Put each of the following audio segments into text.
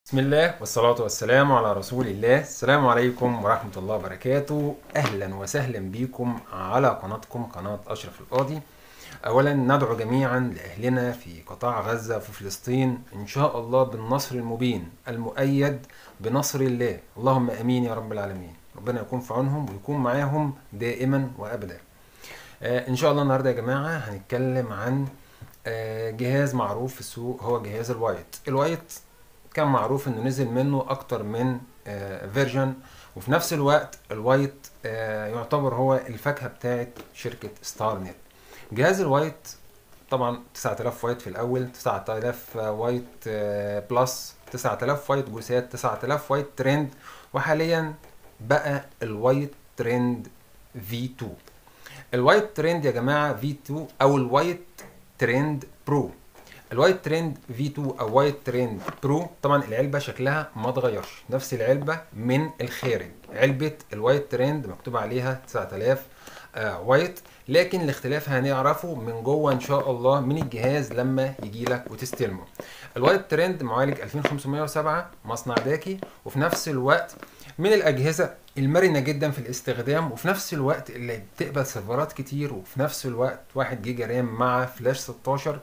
بسم الله والصلاة والسلام على رسول الله السلام عليكم ورحمة الله وبركاته أهلا وسهلا بكم على قناتكم قناة أشرف القاضي أولا ندعو جميعا لأهلنا في قطاع غزة وفي فلسطين إن شاء الله بالنصر المبين المؤيد بنصر الله اللهم أمين يا رب العالمين ربنا يكون في عونهم ويكون معاهم دائما وأبدا آه، إن شاء الله النهاردة يا جماعة هنتكلم عن آه، جهاز معروف في السوق هو جهاز الوايت الوايت كان معروف انه نزل منه اكتر من فيرجن وفي نفس الوقت الوايت آه، يعتبر هو الفاكهه بتاعت شركه ستار نت جهاز الوايت طبعا 9000 وايت في الاول 9000 وايت آه، بلس 9000 وايت جوسات 9000 وايت ترند وحاليا بقى الوايت ترند في 2 الوايت ترند يا جماعه في 2 او الوايت ترند برو الوايت ترند في 2 او وايت ترند برو طبعا العلبه شكلها ما اتغيرش نفس العلبه من الخارج علبه الوايت ترند مكتوب عليها 9000 آه وايت لكن الاختلاف هنعرفه من جوه ان شاء الله من الجهاز لما يجي لك وتستلمه الوايت ترند معالج 2507 مصنع داكي وفي نفس الوقت من الاجهزه المرنه جدا في الاستخدام وفي نفس الوقت اللي بتقبل سيرفرات كتير وفي نفس الوقت 1 جيجا رام مع فلاش 16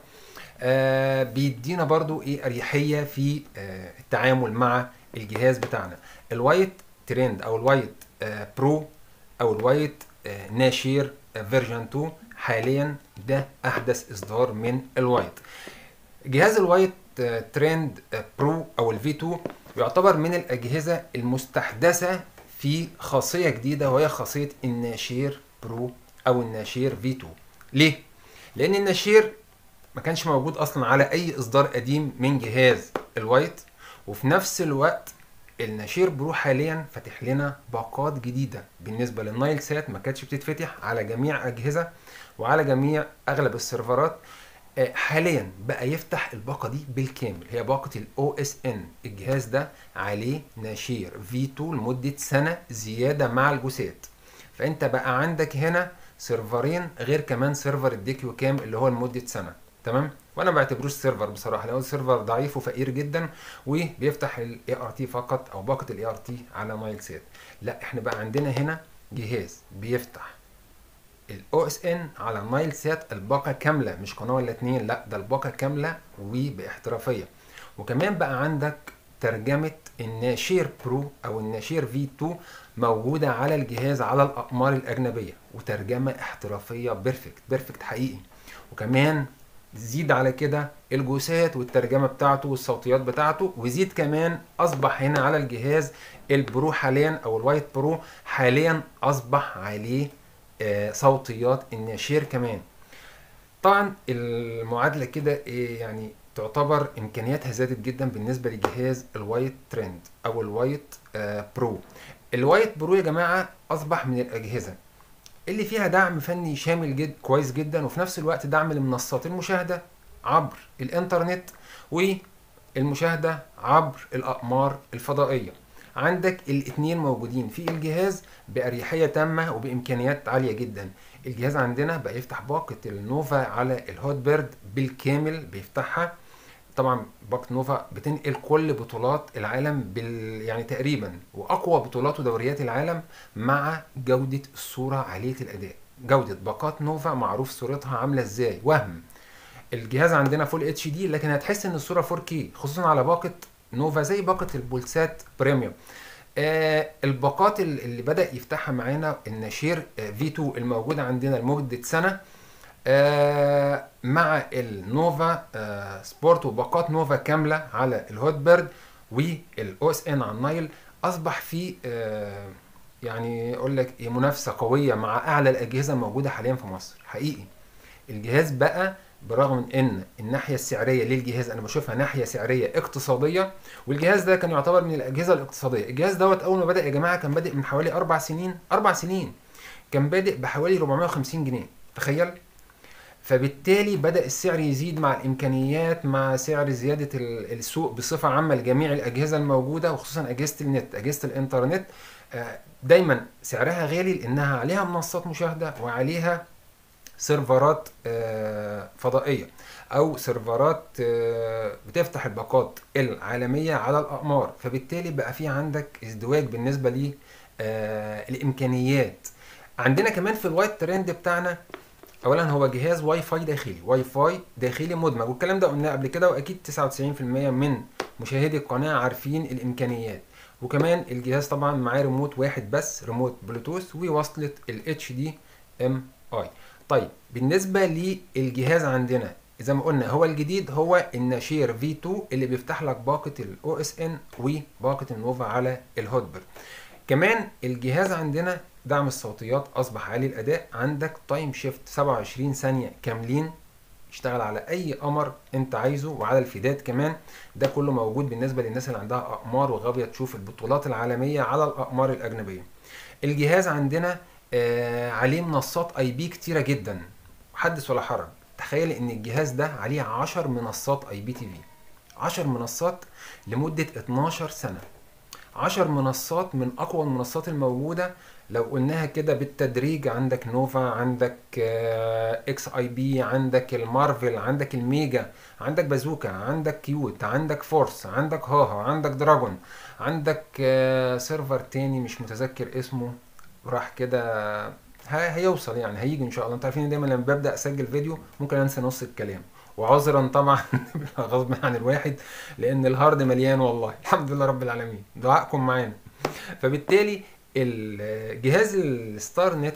آه بيدينا برضو ايه اريحيه في آه التعامل مع الجهاز بتاعنا الوايت ترند او الوايت آه برو او الوايت آه ناشير آه فيرجن 2 حاليا ده احدث اصدار من الوايت جهاز الوايت آه ترند آه برو او الفي 2 يعتبر من الاجهزه المستحدثه في خاصيه جديده وهي خاصيه الناشير برو او الناشير في 2 ليه لان الناشير ما كانش موجود اصلا على اي اصدار قديم من جهاز الوايت وفي نفس الوقت الناشير برو حاليا فاتح لنا باقات جديده بالنسبه للنايل سات ما كانتش بتتفتح على جميع اجهزه وعلى جميع اغلب السيرفرات آه، حاليا بقى يفتح الباقه دي بالكامل هي باقه الاو اس ان الجهاز ده عليه ناشير في 2 لمده سنه زياده مع الجوسات فانت بقى عندك هنا سيرفرين غير كمان سيرفر الديكيو كام اللي هو لمده سنه تمام وانا ما بعتبروش سيرفر بصراحه لانه سيرفر ضعيف وفقير جدا وبيفتح الاي ار تي فقط او باقه الاي ار تي على مايل سات لا احنا بقى عندنا هنا جهاز بيفتح الاو اس ان على نايل سات الباقه كامله مش قناه ولا اتنين لا ده الباقه كامله وباحترافيه وكمان بقى عندك ترجمه الناشير برو او الناشير في 2 موجوده على الجهاز على الاقمار الاجنبيه وترجمه احترافيه بيرفكت بيرفكت حقيقي وكمان زيد على كده الجوسات والترجمه بتاعته والصوتيات بتاعته وزيد كمان اصبح هنا على الجهاز البرو حاليا او الوايت برو حاليا اصبح عليه آه، صوتيات الناشير كمان طبعا المعادله كده إيه يعني تعتبر امكانياتها زادت جدا بالنسبه لجهاز الوايت ترند او الوايت آه برو الوايت برو يا جماعه اصبح من الاجهزه اللي فيها دعم فني شامل جد كويس جدا وفي نفس الوقت دعم لمنصات المشاهده عبر الانترنت والمشاهده عبر الاقمار الفضائيه عندك الاثنين موجودين في الجهاز باريحيه تامه وبامكانيات عاليه جدا الجهاز عندنا بقى يفتح باقه النوفا على الهوت بيرد بالكامل بيفتحها طبعا باقه نوفا بتنقل كل بطولات العالم بال يعني تقريبا واقوى بطولات ودوريات العالم مع جوده الصوره عاليه الاداء جوده باقات نوفا معروف صورتها عامله ازاي وهم الجهاز عندنا فول اتش دي لكن هتحس ان الصوره 4K خصوصا على باقه نوفا زي باقه البولسات بريميوم آه الباقات ال- اللي بدا يفتحها معانا الناشير في 2 الموجوده عندنا لمده سنه آه مع النوفا آه سبورت وباقات نوفا كامله على الهوت بيرد والاو اس ان على النايل اصبح في آه يعني اقول لك إيه منافسه قويه مع اعلى الاجهزه الموجوده حاليا في مصر حقيقي الجهاز بقى برغم من ان الناحيه السعريه للجهاز انا بشوفها ناحيه سعريه اقتصاديه والجهاز ده كان يعتبر من الاجهزه الاقتصاديه الجهاز دوت اول ما بدا يا جماعه كان بادئ من حوالي اربع سنين اربع سنين كان بادئ بحوالي 450 جنيه تخيل فبالتالي بدا السعر يزيد مع الامكانيات مع سعر زياده ال- السوق بصفه عامه لجميع الاجهزه الموجوده وخصوصا اجهزه النت اجهزه الانترنت آه، دايما سعرها غالي لانها عليها منصات مشاهده وعليها سيرفرات آه، فضائيه او سيرفرات آه، بتفتح الباقات العالميه على الاقمار فبالتالي بقى في عندك ازدواج بالنسبه ل الامكانيات عندنا كمان في الوايت ترند بتاعنا اولا هو جهاز واي فاي داخلي واي فاي داخلي مدمج والكلام ده قلناه قبل كده واكيد 99% من مشاهدي القناه عارفين الامكانيات وكمان الجهاز طبعا معاه ريموت واحد بس ريموت بلوتوث ووصلة ال اتش دي ام اي طيب بالنسبة للجهاز عندنا زي ما قلنا هو الجديد هو الناشير في 2 اللي بيفتح لك باقة الاو اس ان وباقة النوفا على الهوتبر كمان الجهاز عندنا دعم الصوتيات اصبح عالي الاداء عندك تايم شيفت 27 ثانية كاملين اشتغل على اي قمر انت عايزه وعلى الفيدات كمان ده كله موجود بالنسبه للناس اللي عندها اقمار وغاويه تشوف البطولات العالميه على الاقمار الاجنبيه الجهاز عندنا آه عليه منصات اي بي كتيره جدا حدث ولا حرج تخيل ان الجهاز ده عليه 10 منصات اي بي تي في 10 منصات لمده 12 سنه 10 منصات من اقوى المنصات الموجوده لو قلناها كده بالتدريج عندك نوفا عندك اكس اي بي عندك المارفل عندك الميجا عندك بازوكا عندك كيوت عندك فورس عندك هاها عندك دراجون عندك آه، سيرفر تاني مش متذكر اسمه راح كده هيوصل يعني هيجي ان شاء الله انتوا عارفين دايما لما ببدا اسجل فيديو ممكن انسى نص الكلام وعذرا طبعا غصب عن الواحد لان الهارد مليان والله الحمد لله رب العالمين دعائكم معانا فبالتالي الجهاز الستار نت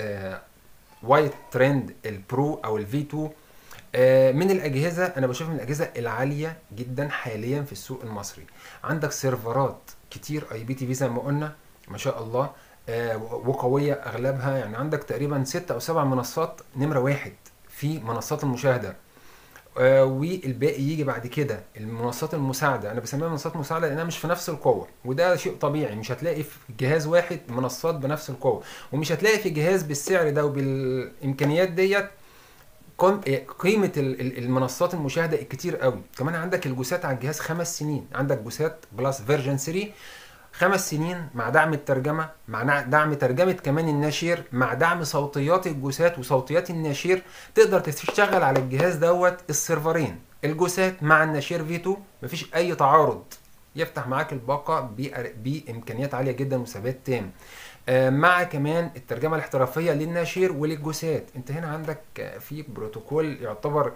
وايت ترند البرو او الفي 2 آه، من الاجهزه انا بشوف من الاجهزه العاليه جدا حاليا في السوق المصري عندك سيرفرات كتير اي بي تي في زي ما قلنا ما شاء الله آه، وقويه اغلبها يعني عندك تقريبا ست او سبع منصات نمره واحد في منصات المشاهده آه، والباقي يجي بعد كده المنصات المساعده انا بسميها منصات مساعده لانها مش في نفس القوه وده شيء طبيعي مش هتلاقي في جهاز واحد منصات بنفس القوه ومش هتلاقي في جهاز بالسعر ده وبالامكانيات ديت قيمه المنصات المشاهده الكتير قوي كمان عندك الجوسات على الجهاز خمس سنين عندك جوسات بلس فيرجن 3 خمس سنين مع دعم الترجمة مع دعم ترجمة كمان الناشير مع دعم صوتيات الجوسات وصوتيات الناشير تقدر تشتغل على الجهاز دوت السيرفرين الجوسات مع الناشير فيتو مفيش أي تعارض يفتح معاك الباقة بإمكانيات عالية جدا وثبات تام آه، مع كمان الترجمة الاحترافية للناشير وللجوسات انت هنا عندك في بروتوكول يعتبر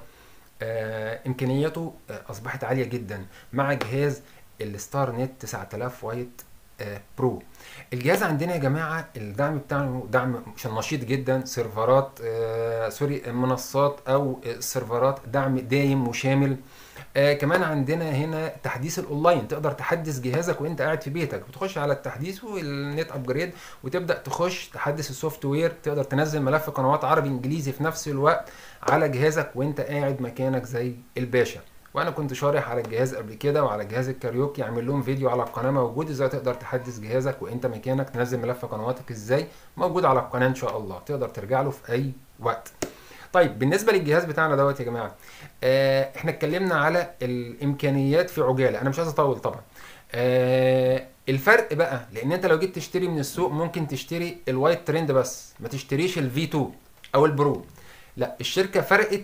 آه، امكانياته آه، اصبحت عالية جدا مع جهاز الستار نت 9000 وايت برو الجهاز عندنا يا جماعه الدعم بتاعه دعم نشيط جدا سيرفرات آه سوري منصات او سيرفرات دعم دايم وشامل آه كمان عندنا هنا تحديث الاونلاين تقدر تحدث جهازك وانت قاعد في بيتك بتخش على التحديث والنت ابجريد وتبدا تخش تحدث السوفت وير تقدر تنزل ملف قنوات عربي انجليزي في نفس الوقت على جهازك وانت قاعد مكانك زي الباشا وانا كنت شارح على الجهاز قبل كده وعلى جهاز الكاريوكي عامل لهم فيديو على القناه موجود ازاي تقدر تحدث جهازك وانت مكانك تنزل ملف قنواتك ازاي موجود على القناه ان شاء الله تقدر ترجع له في اي وقت طيب بالنسبه للجهاز بتاعنا دوت يا جماعه آه احنا اتكلمنا على الامكانيات في عجاله انا مش عايز اطول طبعا آه الفرق بقى لان انت لو جيت تشتري من السوق ممكن تشتري الوايت ترند بس ما تشتريش الفي 2 او البرو لا الشركه فرقت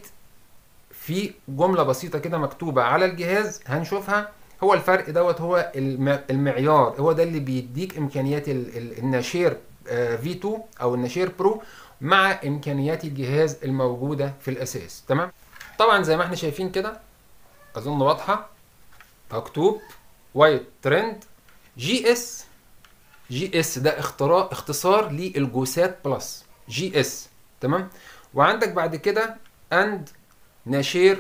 في جمله بسيطه كده مكتوبه على الجهاز هنشوفها هو الفرق دوت هو المعيار هو ده اللي بيديك امكانيات الناشير في 2 او الناشير برو مع امكانيات الجهاز الموجوده في الاساس تمام طبعا زي ما احنا شايفين كده اظن واضحه مكتوب وايت ترند جي اس جي اس ده اختراع اختصار للجوسات بلس جي اس تمام وعندك بعد كده اند ناشير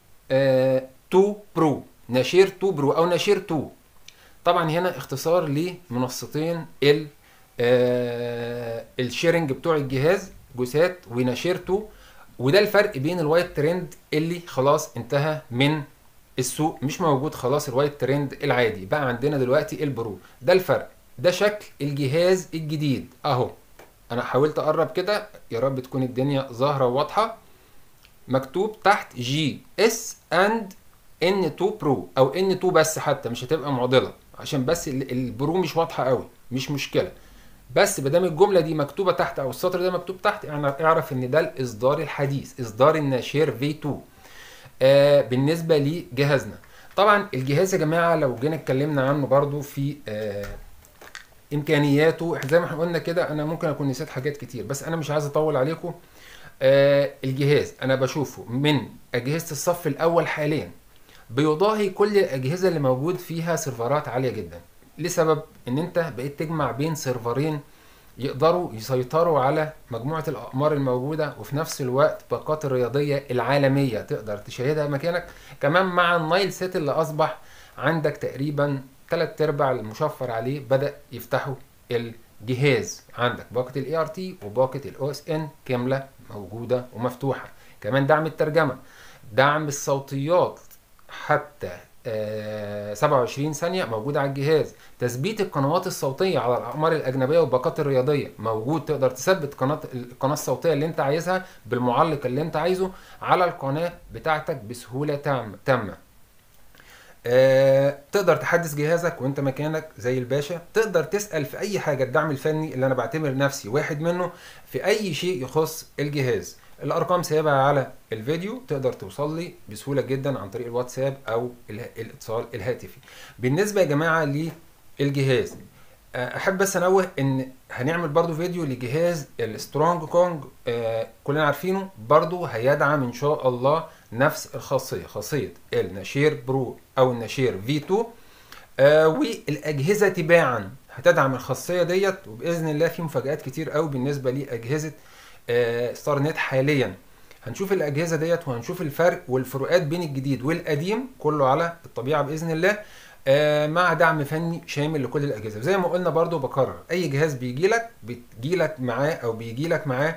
2 آه برو ناشير 2 برو او ناشير 2 طبعا هنا اختصار لمنصتين ال آه الشيرنج بتوع الجهاز جوسات وناشير 2 وده الفرق بين الوايت ترند اللي خلاص انتهى من السوق مش موجود خلاص الوايت ترند العادي بقى عندنا دلوقتي البرو ده الفرق ده شكل الجهاز الجديد اهو انا حاولت اقرب كده يا رب تكون الدنيا ظاهره وواضحه مكتوب تحت جي اس اند ان 2 برو او ان 2 بس حتى مش هتبقى معضله عشان بس البرو مش واضحه قوي مش مشكله بس ما دام الجمله دي مكتوبه تحت او السطر ده مكتوب تحت يعني اعرف ان ده الاصدار الحديث اصدار الناشير في 2 آه بالنسبه لجهازنا طبعا الجهاز يا جماعه لو جينا اتكلمنا عنه برضو في آه امكانياته زي ما احنا قلنا كده انا ممكن اكون نسيت حاجات كتير بس انا مش عايز اطول عليكم آه الجهاز انا بشوفه من اجهزه الصف الاول حاليا بيضاهي كل الاجهزه اللي موجود فيها سيرفرات عاليه جدا لسبب ان انت بقيت تجمع بين سيرفرين يقدروا يسيطروا على مجموعه الاقمار الموجوده وفي نفس الوقت باقات الرياضيه العالميه تقدر تشاهدها مكانك كمان مع النايل سيت اللي اصبح عندك تقريبا ثلاث ارباع المشفر عليه بدا يفتحوا الجهاز عندك باقه الاي ار تي وباقه الاو اس ان كامله موجوده ومفتوحه كمان دعم الترجمه دعم الصوتيات حتى آه 27 ثانية موجودة على الجهاز تثبيت القنوات الصوتية على الأقمار الأجنبية والباقات الرياضية موجود تقدر تثبت قناة القناة الصوتية اللي أنت عايزها بالمعلق اللي أنت عايزه على القناة بتاعتك بسهولة تامة آه تقدر تحدث جهازك وانت مكانك زي الباشا تقدر تسأل في اي حاجة الدعم الفني اللي انا بعتبر نفسي واحد منه في اي شيء يخص الجهاز الارقام سايبها على الفيديو تقدر توصل لي بسهوله جدا عن طريق الواتساب او الاتصال الهاتفي بالنسبه يا جماعه للجهاز احب بس انوه ان هنعمل برضو فيديو لجهاز السترونج كونج آه كلنا عارفينه برضو هيدعم ان شاء الله نفس الخاصيه خاصيه الناشير برو او الناشير في 2 آه والاجهزه تباعا هتدعم الخاصيه ديت وباذن الله في مفاجات كتير قوي بالنسبه لاجهزه آه ستار نت حاليا هنشوف الاجهزه ديت وهنشوف الفرق والفروقات بين الجديد والقديم كله على الطبيعه باذن الله آه مع دعم فني شامل لكل الاجهزه زي ما قلنا برضو بكرر اي جهاز بيجي لك بتجي لك معاه او بيجي لك معاه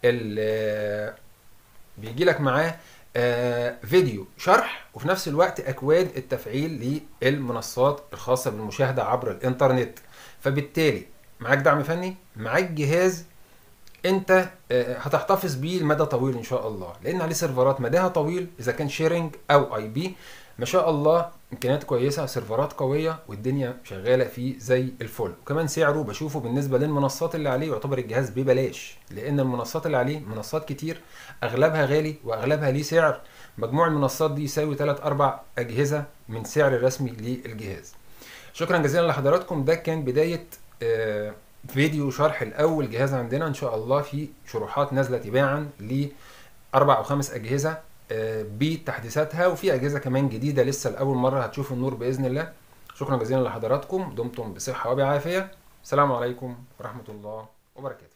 بيجي لك معاه آه فيديو شرح وفي نفس الوقت اكواد التفعيل للمنصات الخاصه بالمشاهده عبر الانترنت فبالتالي معاك دعم فني معاك جهاز انت هتحتفظ بيه لمدى طويل ان شاء الله لان عليه سيرفرات مداها طويل اذا كان شيرنج او اي بي ما شاء الله امكانيات كويسه سيرفرات قويه والدنيا شغاله فيه زي الفل وكمان سعره بشوفه بالنسبه للمنصات اللي عليه يعتبر الجهاز ببلاش لان المنصات اللي عليه منصات كتير اغلبها غالي واغلبها ليه سعر مجموع المنصات دي يساوي 3 4 اجهزه من سعر الرسمي للجهاز شكرا جزيلا لحضراتكم ده كان بدايه آه فيديو شرح الاول جهاز عندنا ان شاء الله في شروحات نازله تباعا لاربع او خمس اجهزه بتحديثاتها وفي اجهزه كمان جديده لسه لاول مره هتشوف النور باذن الله شكرا جزيلا لحضراتكم دمتم بصحه وبعافيه السلام عليكم ورحمه الله وبركاته